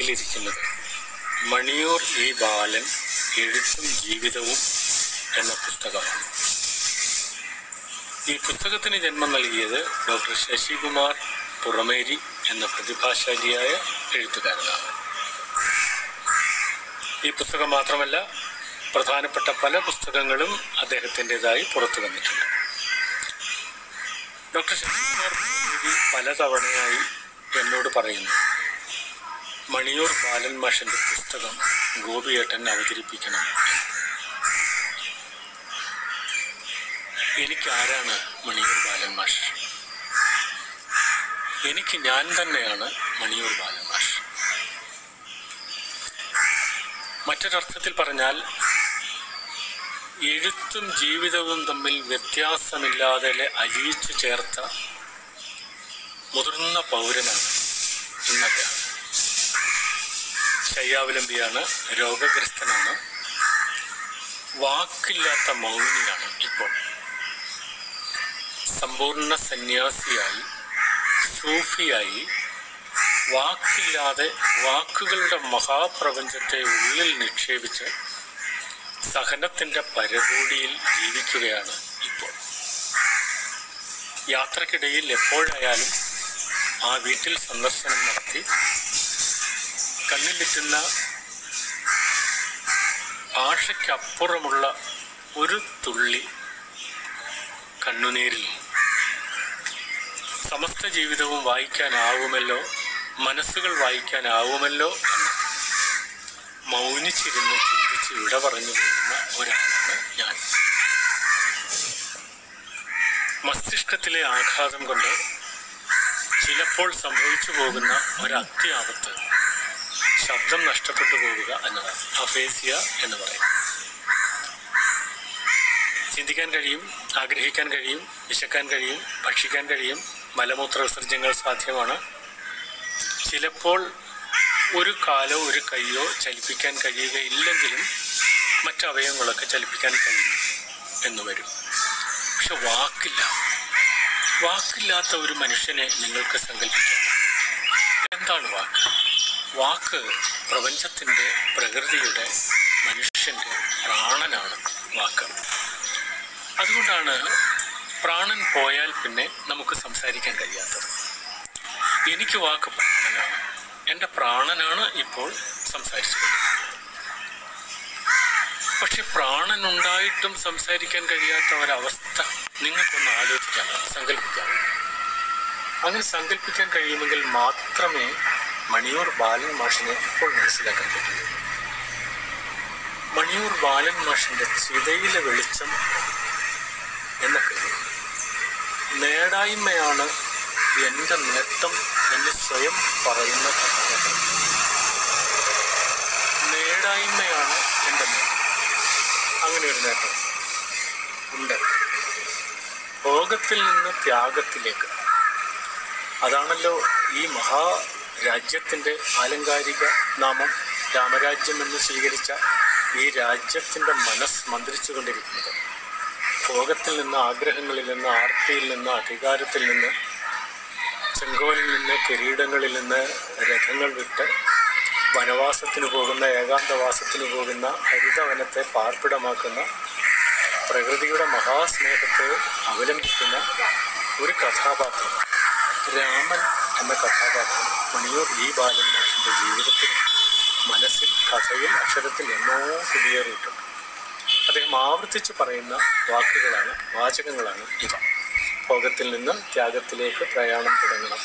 കയ്യിലിരിക്കുന്നത് Maniyur E ബാലൻ എഴുത്തും ജീവിതവും എന്ന പുസ്തകമാണ് ഈ പുസ്തകത്തിന് ജന്മം നൽകിയത് ഡോക്ടർ ശശികുമാർ പുറമേരി എന്ന പ്രതിഭാശാലിയായ എഴുത്തുകാരനാണ് ഈ പുസ്തകം മാത്രമല്ല പ്രധാനപ്പെട്ട പല പുസ്തകങ്ങളും അദ്ദേഹത്തിൻ്റെതായി പുറത്തു വന്നിട്ടുണ്ട് ഡോക്ടർ ശശികുമാർ പുറമേരി പലതവണയായി എന്നോട് പറയുന്നു മണിയൂർ ബാലൻ മാഷിന്റെ പുസ്തകം ഗോപിയേട്ടൻ അവതരിപ്പിക്കണം എനിക്ക് ആരാണ് മണിയൂർ ബാലൻ മാഷ് എനിക്ക് ഞാൻ തന്നെയാണ് മണിയൂർ ബാലൻ മാഷ് മറ്റൊരർത്ഥത്തിൽ പറഞ്ഞാൽ എഴുത്തും ജീവിതവും തമ്മിൽ വ്യത്യാസമില്ലാതെ അലിയിച്ചു ചേർത്ത മുതിർന്ന പൗരനാണ് ഇന്നത്തെ ശയ്യാവലംബിയാണ് രോഗഗ്രസ്തനാണ് വാക്കില്ലാത്ത മൗനിയാണ് ഇപ്പോൾ സമ്പൂർണ്ണ സന്യാസിയായി സൂഫിയായി വാക്കില്ലാതെ വാക്കുകളുടെ മഹാപ്രപഞ്ചത്തെ ഉള്ളിൽ നിക്ഷേപിച്ച് സഹനത്തിന്റെ പരകോടിയിൽ ജീവിക്കുകയാണ് ഇപ്പോൾ യാത്രക്കിടയിൽ എപ്പോഴായാലും ആ വീട്ടിൽ സന്ദർശനം നടത്തി കണ്ണിലെത്തുന്ന ഭാഷയ്ക്കപ്പുറമുള്ള ഒരു തുള്ളി കണ്ണുനീരിൽ സമസ്ത ജീവിതവും വായിക്കാനാവുമല്ലോ മനസ്സുകൾ വായിക്കാനാവുമല്ലോ എന്ന് മൗനിച്ചിരുന്ന് ചിന്തിച്ച് വിട പറഞ്ഞു പോകുന്ന ഒരാളാണ് ഞാൻ മസ്തിഷ്കത്തിലെ ആഘാതം കൊണ്ട് ചിലപ്പോൾ സംഭവിച്ചു പോകുന്ന ഒരു അത്യാപത്ത് ശബ്ദം നഷ്ടപ്പെട്ടു പോവുക എന്നതാണ് അഫേസിയ എന്ന് പറയും ചിന്തിക്കാൻ കഴിയും ആഗ്രഹിക്കാൻ കഴിയും വിശക്കാൻ കഴിയും ഭക്ഷിക്കാൻ കഴിയും മലമൂത്ര വിസർജ്യങ്ങൾ സാധ്യമാണ് ചിലപ്പോൾ ഒരു കാലോ ഒരു കൈയോ ചലിപ്പിക്കാൻ കഴിയുകയില്ലെങ്കിലും മറ്റു അവയവങ്ങളൊക്കെ ചലിപ്പിക്കാൻ കഴിയും എന്ന് വരും പക്ഷെ വാക്കില്ല വാക്കില്ലാത്ത ഒരു മനുഷ്യനെ നിങ്ങൾക്ക് സങ്കല്പിക്കാം എന്താണ് വാക്ക് വാക്ക് പ്രപഞ്ചത്തിൻ്റെ പ്രകൃതിയുടെ മനുഷ്യൻ്റെ പ്രാണനാണ് വാക്ക് അതുകൊണ്ടാണ് പ്രാണൻ പോയാൽ പിന്നെ നമുക്ക് സംസാരിക്കാൻ കഴിയാത്തത് എനിക്ക് വാക്ക് പ്രാണനാണ് എൻ്റെ പ്രാണനാണ് ഇപ്പോൾ സംസാരിച്ചുകൊണ്ടിരിക്കുന്നത് പക്ഷെ പ്രാണൻ ഉണ്ടായിട്ടും സംസാരിക്കാൻ കഴിയാത്ത ഒരവസ്ഥ നിങ്ങൾക്കൊന്ന് ആലോചിക്കാമോ സങ്കല്പിക്കാമോ അങ്ങനെ സങ്കല്പിക്കാൻ കഴിയുമെങ്കിൽ മാത്രമേ മണിയൂർ ബാലൻ മാഷിനെ ഇപ്പോൾ മനസ്സിലാക്കാൻ പറ്റുള്ളൂ മണിയൂർ ബാലൻ മാഷിന്റെ ചിതയിലെ വെളിച്ചം എന്ന കൃതി നേടായ്മയാണ് എൻ്റെ നേട്ടം എന്ന് സ്വയം പറയുന്ന കഥാപാത്രം നേടായ്മയാണ് എൻ്റെ നേട്ടം അങ്ങനെ ഒരു നേട്ടം ഉണ്ട് ഭോഗത്തിൽ നിന്ന് ത്യാഗത്തിലേക്ക് അതാണല്ലോ ഈ മഹാ രാജ്യത്തിൻ്റെ ആലങ്കാരിക നാമം രാമരാജ്യം എന്ന് സ്വീകരിച്ച ഈ രാജ്യത്തിൻ്റെ മനസ്സ് മന്ത്രിച്ചുകൊണ്ടിരിക്കുന്നത് ഭോഗത്തിൽ നിന്ന് ആഗ്രഹങ്ങളിൽ നിന്ന് ആർത്തിയിൽ നിന്ന് അധികാരത്തിൽ നിന്ന് ചെങ്കോലിൽ നിന്ന് കിരീടങ്ങളിൽ നിന്ന് രഥങ്ങൾ വിട്ട് വനവാസത്തിന് പോകുന്ന ഏകാന്തവാസത്തിന് പോകുന്ന ഹരിതവനത്തെ പാർപ്പിടമാക്കുന്ന പ്രകൃതിയുടെ മഹാസ്നേഹത്തെ അവലംബിക്കുന്ന ഒരു കഥാപാത്രം രാമൻ എന്ന കഥാപാത്രം മണിയൂർ ഈ ബാലൻ മാഷിൻ്റെ ജീവിതത്തിൽ മനസ്സിൽ കഥയിൽ അക്ഷരത്തിൽ എന്നോ കുടിയേറിയിട്ടുണ്ട് അദ്ദേഹം ആവർത്തിച്ച് പറയുന്ന വാക്കുകളാണ് വാചകങ്ങളാണ് ഇവ ഭോഗത്തിൽ നിന്ന് ത്യാഗത്തിലേക്ക് പ്രയാണം തുടങ്ങണം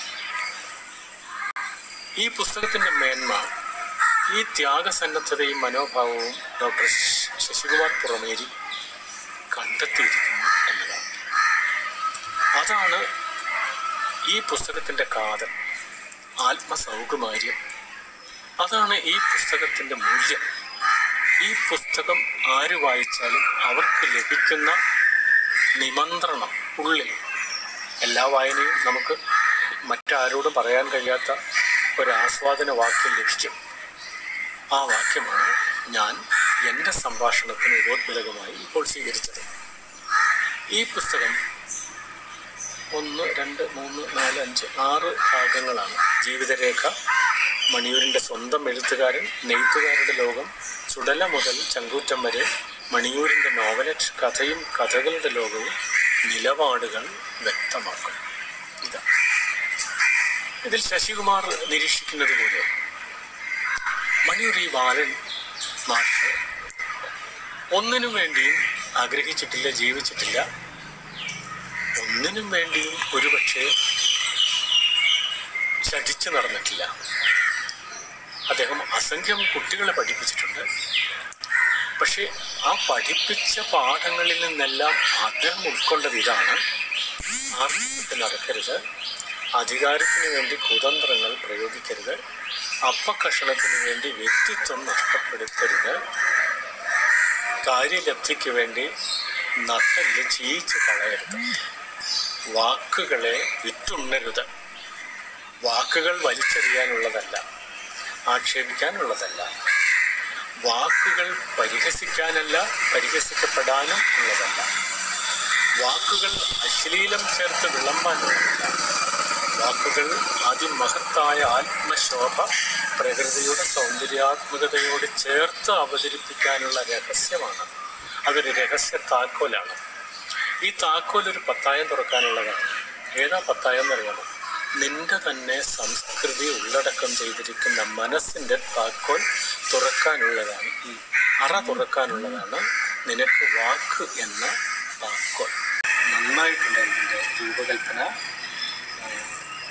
ഈ പുസ്തകത്തിന്റെ മേന്മ ഈ ത്യാഗസന്നദ്ധതയും മനോഭാവവും ഡോക്ടർ ശശികുമാർ പുറമേരി കണ്ടെത്തിയിരിക്കുന്നു എന്നതാണ് അതാണ് ഈ പുസ്തകത്തിന്റെ കാതൽ ആത്മസൗകുമാര്യം അതാണ് ഈ പുസ്തകത്തിന്റെ മൂല്യം ഈ പുസ്തകം ആര് വായിച്ചാലും അവർക്ക് ലഭിക്കുന്ന നിമന്ത്രണം ഉള്ളിൽ എല്ലാ വായനയും നമുക്ക് മറ്റാരോടും പറയാൻ കഴിയാത്ത ഒരു ആസ്വാദന വാക്യം ലഭിക്കും ആ വാക്യമാണ് ഞാൻ എൻ്റെ സംഭാഷണത്തിന് ഉപോത്ബലകമായി ഇപ്പോൾ സ്വീകരിച്ചത് ഈ പുസ്തകം ഒന്ന് രണ്ട് മൂന്ന് നാല് അഞ്ച് ആറ് ഭാഗങ്ങളാണ് ജീവിതരേഖ മണിയൂരിൻ്റെ സ്വന്തം എഴുത്തുകാരൻ നെയ്ത്തുകാരുടെ ലോകം ചുടല മുതൽ ചങ്കൂറ്റം വരെ മണിയൂരിൻ്റെ നോവലറ്റ് കഥയും കഥകളുടെ ലോകവും നിലപാടുകൾ വ്യക്തമാക്കും ഇതാ ഇതിൽ ശശികുമാർ നിരീക്ഷിക്കുന്നത് പോലെ മണിയൂർ ഈ ബാലൻ മാഷ് ഒന്നിനും വേണ്ടിയും ആഗ്രഹിച്ചിട്ടില്ല ജീവിച്ചിട്ടില്ല ഒന്നിനും വേണ്ടിയും ഒരുപക്ഷെ ശഠിച്ചു നടന്നിട്ടില്ല അദ്ദേഹം അസംഖ്യം കുട്ടികളെ പഠിപ്പിച്ചിട്ടുണ്ട് പക്ഷേ ആ പഠിപ്പിച്ച പാഠങ്ങളിൽ നിന്നെല്ലാം അദ്ദേഹം ഉൾക്കൊണ്ടത് ഇതാണ് ആർത്തിട്ട് നടക്കരുത് അധികാരത്തിന് വേണ്ടി കുതന്ത്രങ്ങൾ പ്രയോഗിക്കരുത് അപ്പക്കഷണത്തിന് വേണ്ടി വ്യക്തിത്വം നഷ്ടപ്പെടുത്തരുത് കാര്യലബ്ധിക്ക് വേണ്ടി നട്ടല് ചീയിച്ച് കളയരുത് വാക്കുകളെ വിറ്റുണ്ണരുത് വാക്കുകൾ വലിച്ചെറിയാനുള്ളതല്ല ആക്ഷേപിക്കാനുള്ളതല്ല വാക്കുകൾ പരിഹസിക്കാനല്ല പരിഹസിക്കപ്പെടാനും ഉള്ളതല്ല വാക്കുകൾ അശ്ലീലം ചേർത്ത് വിളമ്പാനുള്ളതല്ല വാക്കുകൾ അതിമഹത്തായ ആത്മശോഭ പ്രകൃതിയുടെ സൗന്ദര്യാത്മകതയോട് ചേർത്ത് അവതരിപ്പിക്കാനുള്ള രഹസ്യമാണ് അതൊരു രഹസ്യ താക്കോലാണ് ഈ താക്കോൽ ഒരു പത്തായം തുറക്കാനുള്ളതാണ് ഏതാ പത്തായം എന്നറിയാമോ നിന്റെ തന്നെ സംസ്കൃതി ഉള്ളടക്കം ചെയ്തിരിക്കുന്ന മനസ്സിന്റെ താക്കോൽ തുറക്കാനുള്ളതാണ് ഈ അറ തുറക്കാനുള്ളതാണ് നിനക്ക് വാക്ക് എന്ന താക്കോൽ നന്നായിട്ടുണ്ട് ഇതിൻ്റെ രൂപകൽപ്പന ഏഹ്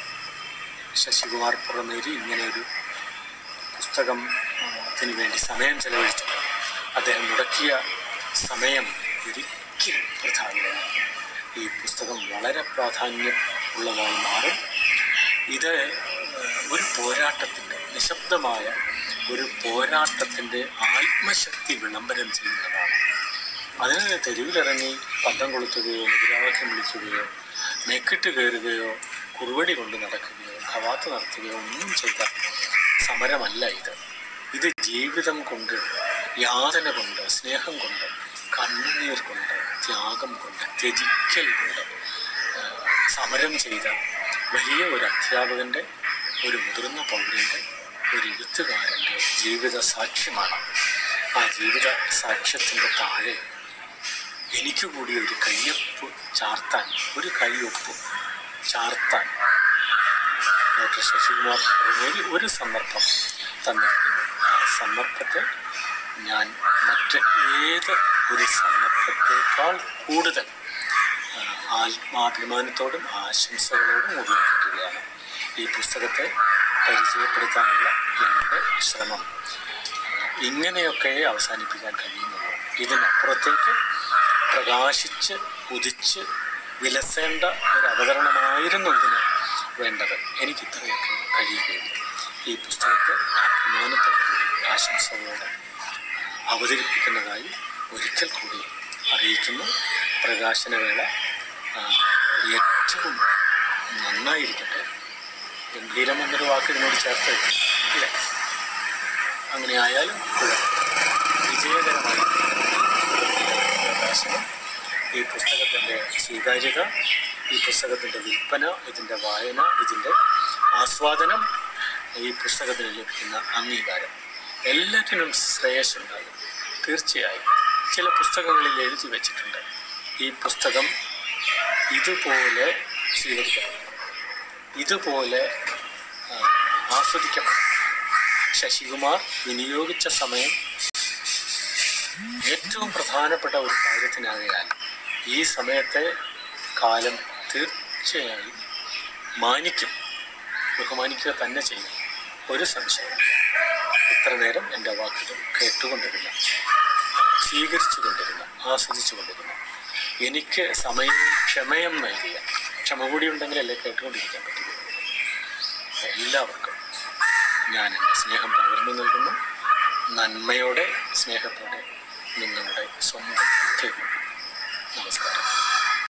ശശികുമാർ പുറമേരി ഇങ്ങനെ ഒരു പുസ്തകം ത്തിന് വേണ്ടി സമയം ചെലവഴിച്ചു അദ്ദേഹം മുടക്കിയ സമയം ഒരിക്കലും വൃഥാവില്ല ഈ പുസ്തകം വളരെ പ്രാധാന്യം ഉള്ളതായി മാറും ഇത് ഏഹ്, ഒരു പോരാട്ടത്തിൻ്റെ നിശബ്ദമായ ഒരു പോരാട്ടത്തിൻ്റെ ആത്മശക്തി വിളംബരം ചെയ്യുന്നതാണ് അതിന് തെരുവിലിറങ്ങി പന്തം കൊളുത്തുകയോ മുദ്രാവാക്യം വിളിക്കുകയോ മെക്കിട്ട് കയറുകയോ കുറുവടി കൊണ്ട് നടക്കുകയോ ഖവാത്ത് നടത്തുകയോ ഒന്നും ചെയ്ത സമരമല്ല ഇത് ഇത് ജീവിതം കൊണ്ട് യാതന കൊണ്ട് സ്നേഹം കൊണ്ട് കണ്ണുനീർ കൊണ്ട് ത്യാഗം കൊണ്ട് ത്യജിക്കൽ കൊണ്ട് ആ, സമരം ചെയ്ത വലിയ ഒരു അധ്യാപകൻ്റെ ഒരു മുതിർന്ന പൗരൻ്റെ ഒരു എഴുത്തുകാരൻ്റെ ജീവിത സാക്ഷ്യമാണ് ആ ജീവിത സാക്ഷ്യത്തിൻ്റെ താഴെ എനിക്ക് കൂടി ഒരു കയ്യൊപ്പ് ചാർത്താൻ ഒരു കയ്യൊപ്പ് ചാർത്താൻ ഡോക്ടർ ശശികുമാർ ഒരു ഒരു സന്ദർഭം തന്നിരിക്കുന്നു ആ സന്ദർഭത്തെ ഞാൻ മറ്റ് ഏത് ഒരു സന്ദർഭത്തേക്കാൾ കൂടുതൽ ആ, ആത്മാഭിമാനത്തോടും ആശംസകളോടും ഉപയോഗിക്കുകയാണ് ഈ പുസ്തകത്തെ പരിചയപ്പെടുത്താനുള്ള എൻ്റെ ശ്രമം ഇങ്ങനെയൊക്കെ അവസാനിപ്പിക്കാൻ കഴിയുന്നുള്ളൂ ഇതിനപ്പുറത്തേക്ക് പ്രകാശിച്ച് ഉദിച്ച് വിലസേണ്ട ഒരു അവതരണമായിരുന്നു ഇതിന് വേണ്ടത് എനിക്ക് ഇത്രയൊക്കെ കഴിയുകയില്ല ഈ പുസ്തകത്തെ അഭിമാനത്തോടെ ആശംസകളോടെ അവതരിപ്പിക്കുന്നതായി ഒരിക്കൽ കൂടി അറിയിക്കുന്നു പ്രകാശനവേള ആ, ഏറ്റവും നന്നായിരിക്കട്ടെ ഗംഭീരം എന്നൊരു വാക്ക് ഇതിനോട് ചേർത്ത് ഇല്ലേ അങ്ങനെ ആയാലും കുഴപ്പമില്ല. വിജയകരമായി പ്രകാശനം ഈ പുസ്തകത്തിൻ്റെ സ്വീകാര്യത ഈ പുസ്തകത്തിൻ്റെ വിൽപ്പന ഇതിൻ്റെ വായന ഇതിൻ്റെ ആസ്വാദനം ഈ പുസ്തകത്തിന് ലഭിക്കുന്ന അംഗീകാരം എല്ലാറ്റിനും ശ്രേയസ്സുണ്ടാകും തീർച്ചയായും ചില പുസ്തകങ്ങളിൽ എഴുതി വെച്ചിട്ടുണ്ട് ഈ പുസ്തകം ഇതുപോലെ സ്വീകരിക്കപ്പെടും ഇതുപോലെ ആ, ആസ്വദിക്കപ്പെടും ശശികുമാർ വിനിയോഗിച്ച സമയം ഏറ്റവും പ്രധാനപ്പെട്ട ഒരു കാര്യത്തിനാകയാൽ ഈ സമയത്തെ കാലം തീർച്ചയായും മാനിക്കും ബഹുമാനിക്കുക തന്നെ ചെയ്യും ഒരു സംശയവും ഇത്ര നേരം എൻ്റെ വാക്കുകൾ കേട്ടുകൊണ്ടിരുന്ന സ്വീകരിച്ചു കൊണ്ടിരുന്ന ആസ്വദിച്ചു കൊണ്ടിരുന്ന എനിക്ക് സമയം ക്ഷമയം നൽകിയ ക്ഷമ കൂടി ഉണ്ടെങ്കിലല്ലേ കേട്ടുകൊണ്ടിരിക്കാൻ പറ്റുകയുള്ളൂ എല്ലാവർക്കും ഞാൻ എൻ്റെ സ്നേഹം പകർന്നു നൽകുന്നു നന്മയോടെ സ്നേഹത്തോടെ നിങ്ങളുടെ സ്വന്തം നമസ്കാരം